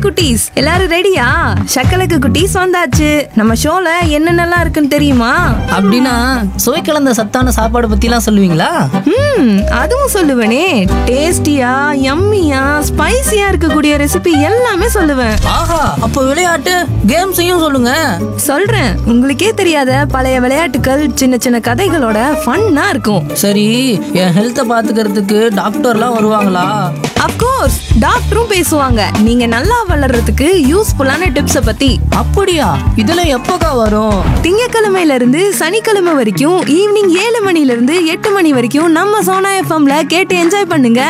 குட்டீஸ் எல்லாரும் ரெடியா சக்கலக்கு குட்டீஸ் வந்தாச்சு நம்ம ஷோல என்னென்னலாம் இருக்குன்னு தெரியுமா அப்படின்னா சுவை கலந்த சத்தான சாப்பாடு பத்திலாம் சொல்லுவீங்களா ம் அதுவும் சொல்லுவேனே டேஸ்டியா யம்மியா ஸ்பைசியா இருக்கக்கூடிய ரெசிபி எல்லாமே சொல்லுவேன் ஆஹா அப்போ விளையாட்டு கேம்ஸையும் சொல்லுங்க சொல்றேன் உங்களுக்கே தெரியாத பழைய விளையாட்டுகள் சின்ன சின்ன கதைகளோட ஃபன்னா இருக்கும் சரி என் ஹெல்த்தை பாத்துக்கிறதுக்கு டாக்டர்லாம் வருவாங்களா அப்கோர்ஸ் டாக்டரும் பேசுவாங்க நீங்க நல்லா வளர்றதுக்கு யூஸ்ஃபுல்லான டிப்ஸ பத்தி அப்படியா இதெல்லாம் எப்போக்கா வரும் திங்கக்கிழமையில இருந்து சனிக்கிழமை வரைக்கும் ஈவினிங் ஏழு மணில இருந்து எட்டு மணி வரைக்கும் நம்ம சோனா எஃப்எம்ல கேட்டு என்ஜாய் பண்ணுங்க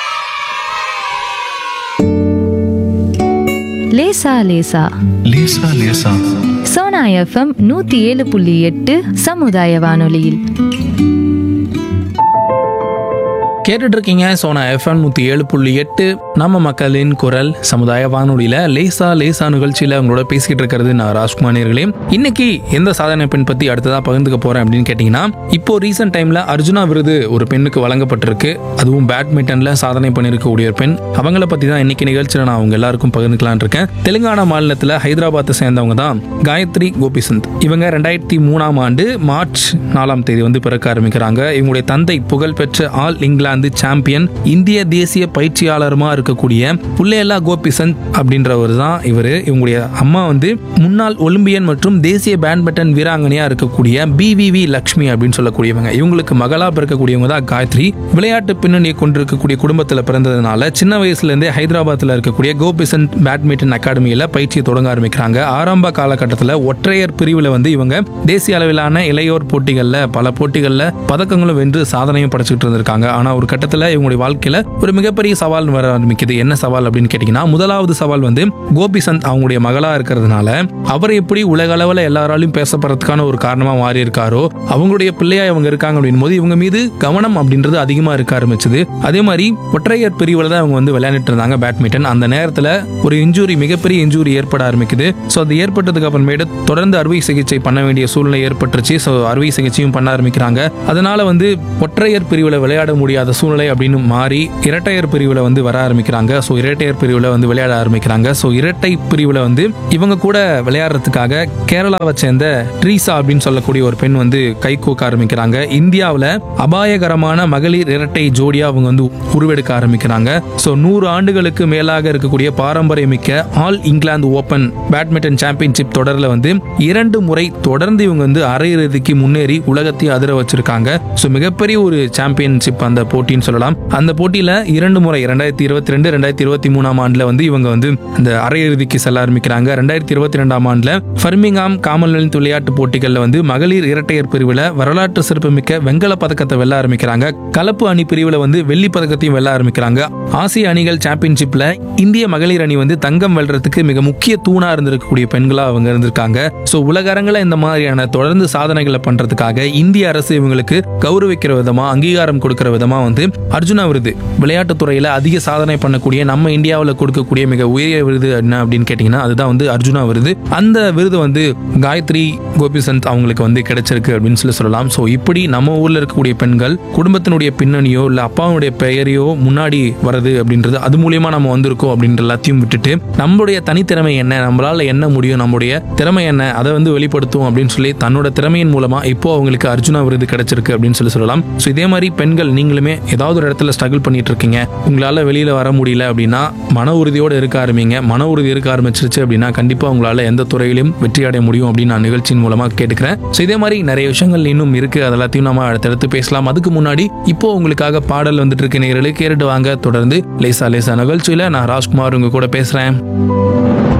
லேசா லேசா லேசா லேசா சோனா எஃப்எம் நூத்தி ஏழு புள்ளி எட்டு சமுதாய வானொலியில் கேட்டுட்டு இருக்கீங்க சோனா எஃப்எம் நூற்றி ஏழு புள்ளி எட்டு நம்ம மக்களின் குரல் சமுதாய வானொலியில் லேசா லேசா நிகழ்ச்சியில் அவங்களோட பேசிக்கிட்டு இருக்கிறது நான் ராஜ்குமார் நேர்களே இன்னைக்கு எந்த சாதனை பெண் பற்றி அடுத்ததாக பகிர்ந்துக்க போகிறேன் அப்படின்னு கேட்டிங்கன்னா இப்போ ரீசெண்ட் டைமில் அர்ஜுனா விருது ஒரு பெண்ணுக்கு வழங்கப்பட்டிருக்கு அதுவும் பேட்மிண்டனில் சாதனை பண்ணியிருக்கக்கூடிய ஒரு பெண் அவங்கள பற்றி தான் இன்னைக்கு நிகழ்ச்சியில் நான் அவங்க எல்லாருக்கும் பகிர்ந்துக்கலாம்னு இருக்கேன் தெலுங்கானா மாநிலத்தில் ஹைதராபாத்தை சேர்ந்தவங்க தான் காயத்ரி கோபிசந்த் இவங்க ரெண்டாயிரத்தி மூணாம் ஆண்டு மார்ச் நாலாம் தேதி வந்து பிறக்க ஆரம்பிக்கிறாங்க இவங்களுடைய தந்தை புகழ்பெற்ற ஆல் இங்கிலாந்து சாம்பியன் இந்திய தேசிய பயிற்சியாளருமா இருக்கக்கூடிய புல்லேலா கோபிசந்த் அப்படின்றவர் தான் இவர் இவங்களுடைய அம்மா வந்து முன்னாள் ஒலிம்பியன் மற்றும் தேசிய பேட்மிண்டன் வீராங்கனையா இருக்கக்கூடிய பிவிவி லக்ஷ்மி அப்படின்னு சொல்லக்கூடியவங்க இவங்களுக்கு மகளா பிறக்கக்கூடியவங்க தான் காயத்ரி விளையாட்டு பின்னணியை கொண்டிருக்கக்கூடிய குடும்பத்தில் பிறந்ததுனால சின்ன வயசுல இருந்தே ஹைதராபாத்தில் இருக்கக்கூடிய கோபிசந்த் பேட்மிண்டன் அகாடமியில பயிற்சியை தொடங்க ஆரம்பிக்கிறாங்க ஆரம்ப காலகட்டத்தில் ஒற்றையர் பிரிவில் வந்து இவங்க தேசிய அளவிலான இளையோர் போட்டிகளில் பல போட்டிகளில் பதக்கங்களும் வென்று சாதனையும் படைச்சிட்டு இருந்திருக்காங்க ஆனால் ஒரு கட்டத்தில் இவங்களுடைய வாழ்க்கையில் ஒரு மிகப்பெரிய சவால் வர ஆரம்பிக்குது என்ன சவால் அப்படின்னு கேட்டிங்கன்னா முதலாவது சவால் வந்து கோபிசந்த் அவங்களுடைய மகளா இருக்கிறதுனால அவர் எப்படி உலக அளவில் எல்லாராலையும் பேசப்படுறதுக்கான ஒரு காரணமா மாறி இருக்காரோ அவங்களுடைய பிள்ளையா இவங்க இருக்காங்க அப்படின் போது இவங்க மீது கவனம் அப்படின்றது அதிகமா இருக்க ஆரம்பிச்சது அதே மாதிரி ஒற்றையர் பிரிவில் தான் அவங்க வந்து விளையாண்டுட்டு இருந்தாங்க பேட்மிண்டன் அந்த நேரத்தில் ஒரு இன்ஜூரி மிகப்பெரிய இன்ஜூரி ஏற்பட ஆரம்பிக்குது ஸோ அது ஏற்பட்டதுக்கு அப்புறமேட்டு தொடர்ந்து அறுவை சிகிச்சை பண்ண வேண்டிய சூழ்நிலை ஏற்பட்டுருச்சு ஸோ அறுவை சிகிச்சையும் பண்ண ஆரம்பிக்கிறாங்க அதனால வந்து ஒற்றையர் பிரிவில் விளையாட முடியாத சூழ்நிலை அப்படின்னு மாறி இரட்டையர் பிரிவில் வந்து வர ஆரம்பிக்கிறாங்க ஸோ இரட்டையர் பிரிவில் வந்து விளையாட ஆரம்பிக்கிறாங்க ஸோ இரட்டை பிரிவில் வந்து இவங்க கூட விளையாடுறதுக்காக கேரளாவை சேர்ந்த ட்ரீசா அப்படின்னு சொல்லக்கூடிய ஒரு பெண் வந்து கை கோக்க ஆரம்பிக்கிறாங்க இந்தியாவில் அபாயகரமான மகளிர் இரட்டை ஜோடியா அவங்க வந்து உருவெடுக்க ஆரம்பிக்கிறாங்க ஸோ நூறு ஆண்டுகளுக்கு மேலாக இருக்கக்கூடிய பாரம்பரியமிக்க All England Open badminton championship தொடரில் வந்து இரண்டு முறை தொடர்ந்து இவங்க வந்து அரையிறுதிக்கு முன்னேறி உலகத்தையும் அதிர வச்சிருக்காங்க ஸோ மிகப்பெரிய ஒரு சாம்பியன்ஷிப் அந்த போட்டின்னு சொல்லலாம் அந்த போட்டியில இரண்டு முறை ரெண்டாயிரத்தி இருபத்தி ரெண்டு ரெண்டாயிரத்தி இருபத்தி மூணாம் ஆண்டுல வந்து இவங்க வந்து அந்த அரையிறுதிக்கு செல்ல ஆரம்பிக்கிறாங்க ரெண்டாயிரத்தி இருபத்தி ரெண்டாம் ஆண்டுல ஃபர்மிங்ஹாம் காமன்வெல்த் விளையாட்டு போட்டிகளில் வந்து மகளிர் இரட்டையர் பிரிவில் வரலாற்று சிறப்புமிக்க வெங்கல பதக்கத்தை வெல்ல ஆரம்பிக்கிறாங்க கலப்பு அணி பிரிவில் வந்து வெள்ளி பதக்கத்தையும் வெல்ல ஆரம்பிக்கிறாங்க ஆசிய அணிகள் சாம்பியன்ஷிப்ல இந்திய மகளிர் அணி வந்து தங்கம் வெல்றதுக்கு மிக முக்கிய தூணா இருந்திருக்கக்கூடிய பெண்களா அவங்க இருந்திருக்காங்க ஸோ உலக அரங்கில் இந்த மாதிரியான தொடர்ந்து சாதனைகளை பண்றதுக்காக இந்திய அரசு இவங்களுக்கு கௌரவிக்கிற விதமா அங்கீகாரம் கொடுக்கிற விதமா வந்து அர்ஜுனா விருது விளையாட்டுத் துறையில அதிக சாதனை பண்ணக்கூடிய நம்ம இந்தியாவில் கொடுக்கக்கூடிய மிக உயரிய விருது என்ன அப்படின்னு கேட்டிங்கன்னா அதுதான் வந்து அர்ஜுனா விருது அந்த விருது வந்து காயத்ரி கோபிசந்த் அவங்களுக்கு வந்து கிடைச்சிருக்கு அப்படின்னு சொல்லி சொல்லலாம் ஸோ இப்படி நம்ம ஊர்ல இருக்கக்கூடிய பெண்கள் குடும்பத்தினுடைய பின்னணியோ இல்லை அப்பாவுடைய பெயரையோ முன்னாடி வருது அப்படின்றது அது மூலியமா நம்ம வந்திருக்கோம் அப்படின்ற எல்லாத்தையும் விட்டுட்டு நம்மளுடைய தனித்திறமை என்ன நம்மளால என்ன முடியும் நம்மளுடைய திறமை என்ன அதை வந்து வெளிப்படுத்தும் அப்படின்னு சொல்லி தன்னோட திறமையின் மூலமா இப்போ அவங்களுக்கு அர்ஜுனா விருது கிடைச்சிருக்கு அப்படின்னு சொல்லி சொல்லலாம் ஸோ இதே மாதிரி பெண்கள் நீங்களுமே ஏதாவது ஒரு இடத்துல ஸ்ட்ரகிள் பண்ணிட்டு இருக்கீங்க உங்களால வெளியில வர முடியல அப்படின்னா மன உறுதியோட இருக்க ஆரம்பிங்க மன உறுதி இருக்க ஆரம்பிச்சிருச்சு அப்படின்னா கண்டிப்பா உங்களால எந்த துறையிலும் வெற்றி அடைய முடியும் அப்படின்னு நான் நிகழ்ச்சியின் மூலமா கேட்டுக்கிறேன் ஸோ இதே மாதிரி நிறைய விஷயங்கள் இன்னும் இருக்கு அது எல்லாத்தையும் நம்ம அடுத்தடுத்து பேசலாம் அதுக்கு முன்னாடி இப்போ உங்களுக்காக பாடல் வந்துட்டு இருக்க நேரலை கேட்டுட்டு வாங்க தொடர்ந்து லேசா லேசா நிகழ்ச்சியில நான் ராஜ்குமார் உங்க கூட பேசுறேன்